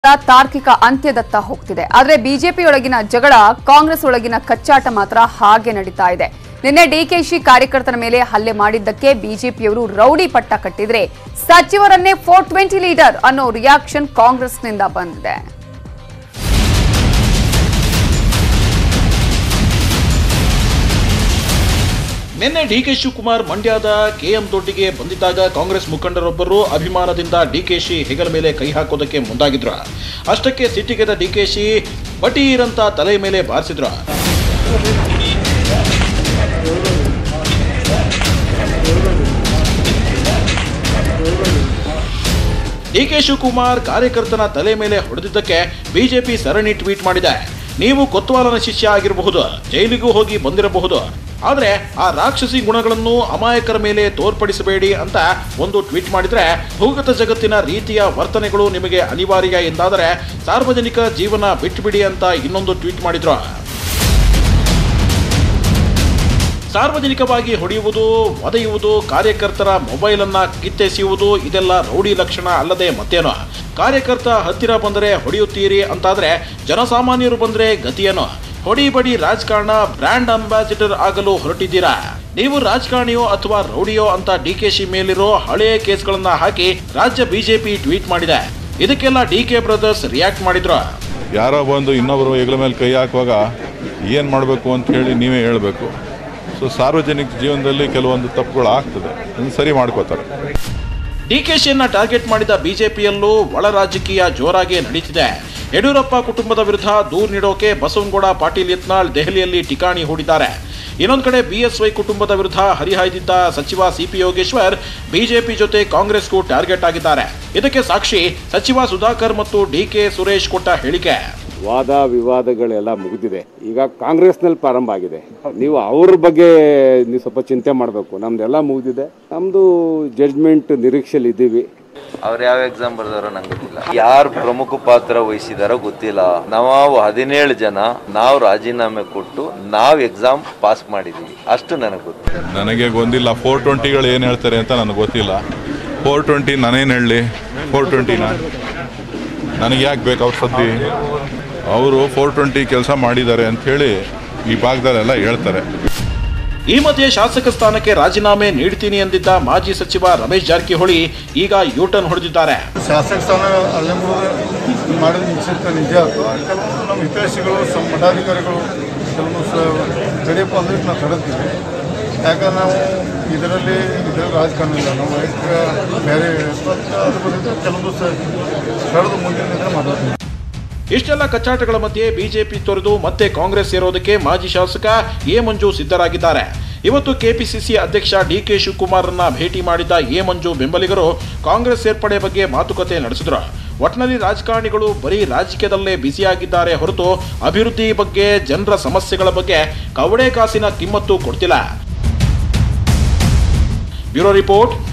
ತಾರ್ಕಿಕ ಅಂತ್ಯದತ್ತ ಹೋಗ್ತಿದೆ ಆದ್ರೆ ಬಿಜೆಪಿಯೊಳಗಿನ ಜಗಳ ಕಾಂಗ್ರೆಸ್ ಒಳಗಿನ ಕಚ್ಚಾಟ ಮಾತ್ರ ಹಾಗೆ ನಡೀತಾ ಇದೆ ನಿನ್ನೆ ಡಿಕೆಶಿ ಕಾರ್ಯಕರ್ತರ ಮೇಲೆ ಹಲ್ಲೆ ಮಾಡಿದ್ದಕ್ಕೆ ಬಿಜೆಪಿಯವರು ರೌಡಿ ಪಟ್ಟ ಕಟ್ಟಿದ್ರೆ ಸಚಿವರನ್ನೇ ಫೋರ್ ಟ್ವೆಂಟಿ ಲೀಡರ್ ಅನ್ನೋ ರಿಯಾಕ್ಷನ್ ಕಾಂಗ್ರೆಸ್ನಿಂದ ಬಂದಿದೆ ನಿನ್ನೆ ಡಿಕೆ ಶಿವಕುಮಾರ್ ಮಂಡ್ಯದ ಕೆಎಂ ದೊಡ್ಡಿಗೆ ಬಂದಿದ್ದಾಗ ಕಾಂಗ್ರೆಸ್ ಮುಖಂಡರೊಬ್ಬರು ಅಭಿಮಾನದಿಂದ ಡಿಕೆಶಿ ಹೆಗಲ ಮೇಲೆ ಕೈ ಹಾಕೋದಕ್ಕೆ ಮುಂದಾಗಿದ್ರು ಅಷ್ಟಕ್ಕೆ ಸಿಟ್ಟಿಗೆದ ಡಿಕೆಶಿ ಪಟೀರಂತ ತಲೆ ಮೇಲೆ ಬಾರಿಸಿದ್ರು ಡಿಕೆ ಶಿವಕುಮಾರ್ ಕಾರ್ಯಕರ್ತನ ತಲೆ ಮೇಲೆ ಹೊಡೆದಿದ್ದಕ್ಕೆ ಬಿಜೆಪಿ ಸರಣಿ ಟ್ವೀಟ್ ಮಾಡಿದೆ ನೀವು ಕೊತ್ವಾಲನ ಶಿಷ್ಯ ಆಗಿರಬಹುದು ಜೈಲಿಗೂ ಹೋಗಿ ಬಂದಿರಬಹುದು ಆದ್ರೆ ಆ ರಾಕ್ಷಸಿ ಗುಣಗಳನ್ನು ಅಮಾಯಕರ ಮೇಲೆ ತೋರ್ಪಡಿಸಬೇಡಿ ಅಂತ ಒಂದು ಟ್ವೀಟ್ ಮಾಡಿದ್ರೆ ಭೂಗತ ಜಗತ್ತಿನ ರೀತಿಯ ವರ್ತನೆಗಳು ನಿಮಗೆ ಅನಿವಾರ್ಯ ಎಂದಾದರೆ ಸಾರ್ವಜನಿಕ ಜೀವನ ಬಿಟ್ಟುಬಿಡಿ ಅಂತ ಇನ್ನೊಂದು ಟ್ವೀಟ್ ಮಾಡಿದ್ರು ಸಾರ್ವಜನಿಕವಾಗಿ ಹೊಡೆಯುವುದು ಒದೆಯುವುದು ಕಾರ್ಯಕರ್ತರ ಮೊಬೈಲ್ ಅನ್ನ ಕಿತ್ತೆಸೆಯುವುದು ಇದೆಲ್ಲ ರೌಡಿ ಲಕ್ಷಣ ಅಲ್ಲದೆ ಮತ್ತೇನು ಕಾರ್ಯಕರ್ತ ಹತ್ತಿರ ಬಂದರೆ ಹೊಡೆಯುತ್ತೀರಿ ಅಂತಾದ್ರೆ ಜನಸಾಮಾನ್ಯರು ಬಂದ್ರೆ ಗತಿಯೇನು ಹೊಡಿ ಬಡಿ ರಾಜಕಾರಣ ಬ್ರ್ಯಾಂಡ್ ಅಂಬಾಸಿಡರ್ ಆಗಲು ಹೊರಟಿದ್ದೀರಾ ನೀವು ರಾಜಕಾರಣಿಯೋ ಅಥವಾ ರೌಡಿಯೋ ಅಂತ ಡಿಕೆಶಿ ಮೇಲಿರೋ ಹಳೆಯ ಕೇಸ್ಗಳನ್ನ ಹಾಕಿ ರಾಜ್ಯ ಬಿಜೆಪಿ ಟ್ವೀಟ್ ಮಾಡಿದೆ ಇದಕ್ಕೆಲ್ಲ ಡಿಕೆ ಬ್ರದರ್ಸ್ ರಿಯಾಕ್ಟ್ ಮಾಡಿದ್ರು ಯಾರೋ ಬಂದು ಇನ್ನೊಬ್ಬರು ಹೆಗಲ ಮೇಲೆ ಕೈ ಹಾಕುವಾಗ ಏನು ಮಾಡಬೇಕು ಅಂತ ಹೇಳಿ ನೀವೇ ಹೇಳಬೇಕು ಸೊ ಸಾರ್ವಜನಿಕ ಜೀವನದಲ್ಲಿ ಕೆಲವೊಂದು ತಪ್ಪುಗಳು ಆಗ್ತದೆ ಅದನ್ನು ಸರಿ ಮಾಡ್ಕೋತಾರೆ ಡಿಕೆಶಿಯನ್ನ ಟಾರ್ಗೆಟ್ ಮಾಡಿದ ಬಿಜೆಪಿಯಲ್ಲೂ ಒಳ ರಾಜಕೀಯ ಜೋರಾಗಿ ನಡೀತಿದೆ ಯಡಿಯೂರಪ್ಪ ಕುಟುಂಬದ ವಿರುದ್ಧ ದೂರು ನೀಡೋಕೆ ಬಸವನಗೌಡ ಪಾಟೀಲ್ ಯತ್ನಾಳ್ ದೆಹಲಿಯಲ್ಲಿ ಠಿಕಾಣಿ ಹೂಡಿದ್ದಾರೆ ಇನ್ನೊಂದು ಕಡೆ ಬಿಎಸ್ವೈ ಕುಟುಂಬದ ವಿರುದ್ಧ ಹರಿಹಾಯ್ದಿದ್ದ ಸಚಿವ ಸಿಪಿ ಯೋಗೇಶ್ವರ್ ಬಿಜೆಪಿ ಜೊತೆ ಕಾಂಗ್ರೆಸ್ಗೂ ಟಾರ್ಗೆಟ್ ಆಗಿದ್ದಾರೆ ಇದಕ್ಕೆ ಸಾಕ್ಷಿ ಸಚಿವ ಸುಧಾಕರ್ ಮತ್ತು ಡಿಕೆ ಸುರೇಶ್ ಕೊಟ್ಟ ಹೇಳಿಕೆ ವಾದ ವಿವಾದಗಳೆಲ್ಲ ಮುಗಿದಿದೆ ಈಗ ಕಾಂಗ್ರೆಸ್ನಲ್ಲಿ ಪ್ರಾರಂಭ ಆಗಿದೆ ನೀವು ಅವ್ರ ಬಗ್ಗೆ ನೀವು ಸ್ವಲ್ಪ ಚಿಂತೆ ಮಾಡಬೇಕು ನಮ್ದೆಲ್ಲ ಮುಗಿದಿದೆ ನಮ್ಮದು ಜಡ್ಜ್ಮೆಂಟ್ ನಿರೀಕ್ಷೆಯಲ್ಲಿ ಇದ್ದೀವಿ ಅವ್ರು ಯಾವ ಎಕ್ಸಾಮ್ ಬರ್ದಾರೋ ನಂಗೆ ಗೊತ್ತಿಲ್ಲ ಯಾರು ಪ್ರಮುಖ ಪಾತ್ರ ವಹಿಸಿದಾರೋ ಗೊತ್ತಿಲ್ಲ ನಾವು ಹದಿನೇಳು ಜನ ನಾವು ರಾಜೀನಾಮೆ ಕೊಟ್ಟು ನಾವು ಎಕ್ಸಾಮ್ ಪಾಸ್ ಮಾಡಿದೀವಿ ಅಷ್ಟು ನನಗೆ ಗೊತ್ತು ನನಗೆ ಗೊಂದಿಲ್ಲ ಫೋರ್ ಟ್ವೆಂಟಿಗಳು ಏನು ಹೇಳ್ತಾರೆ ಅಂತ ನನಗೆ ಗೊತ್ತಿಲ್ಲ ಫೋರ್ ಟ್ವೆಂಟಿ ನಾನೇನು ಹೇಳಲಿ ಫೋರ್ ಟ್ವೆಂಟಿನ ನನಗೆ ಯಾಕೆ ಬೇಕು ಅವ್ರ ಸದ್ದಿ ಅವರು ಫೋರ್ ಟ್ವೆಂಟಿ ಕೆಲಸ ಮಾಡಿದ್ದಾರೆ ಅಂಥೇಳಿ ಈ ಭಾಗದಲ್ಲೆಲ್ಲ ಹೇಳ್ತಾರೆ ಈ ಮಧ್ಯೆ ಶಾಸಕ ಸ್ಥಾನಕ್ಕೆ ರಾಜೀನಾಮೆ ನೀಡ್ತೀನಿ ಎಂದಿದ್ದ ಮಾಜಿ ಸಚಿವ ರಮೇಶ್ ಜಾರಕಿಹೊಳಿ ಈಗ ಯೂಟರ್ನ್ ಹೊಡೆದಿದ್ದಾರೆ ಶಾಸಕ ಸ್ಥಾನ ಅಲ್ಲೇ ಮಾಡಿದ ನಿಶ್ಚಿತ ನಿಜ ಕೆಲವೊಂದು ನಮ್ಮ ಹಿತೈಷಿಗಳು ಸಮ ಮಠಾಧಿಕಾರಿಗಳು ಕೆಲವೊಂದು ಸ ತಡೆಯಪ್ಪ ಅಂದ್ರೆ ನಾವು ತಡೆದ್ತೀವಿ ಯಾಕಂದ್ರೆ ನಾವು ಇದರಲ್ಲಿ ಇದರ ರಾಜಕಾರಣ ಇಲ್ಲ ನಾವು ವೈಯಕ್ತಿಕ ಬೇರೆ ಅದ್ರ ಬಗ್ಗೆ ಕೆಲವೊಂದು ಸ ತಡೆದು ಮುಂದಿನ ದಿನ ಮಾತಾಡ್ತೀವಿ ಇಷ್ಟೆಲ್ಲ ಕಚ್ಚಾಟಗಳ ಮಧ್ಯೆ ಬಿಜೆಪಿ ತೊರೆದು ಮತ್ತೆ ಕಾಂಗ್ರೆಸ್ ಸೇರೋದಕ್ಕೆ ಮಾಜಿ ಶಾಸಕ ಎ ಮಂಜು ಸಿದ್ಧರಾಗಿದ್ದಾರೆ ಇವತ್ತು ಕೆಪಿಸಿಸಿ ಅಧ್ಯಕ್ಷ ಡಿಕೆ ಶಿವಕುಮಾರ್ರನ್ನ ಭೇಟಿ ಮಾಡಿದ್ದ ಎ ಮಂಜು ಬೆಂಬಲಿಗರು ಕಾಂಗ್ರೆಸ್ ಸೇರ್ಪಡೆ ಬಗ್ಗೆ ಮಾತುಕತೆ ನಡೆಸಿದ್ರು ಒಟ್ನಲ್ಲಿ ರಾಜಕಾರಣಿಗಳು ಬರೀ ರಾಜಕೀಯದಲ್ಲೇ ಬ್ಯುಸಿಯಾಗಿದ್ದಾರೆ ಹೊರತು ಅಭಿವೃದ್ಧಿ ಬಗ್ಗೆ ಜನರ ಸಮಸ್ಯೆಗಳ ಬಗ್ಗೆ ಕವಡೆ ಕಾಸಿನ ಕಿಮ್ಮತ್ತು ಕೊಡ್ತಿಲ್ಲ ಬ್ಯೂರೋ ರಿಪೋರ್ಟ್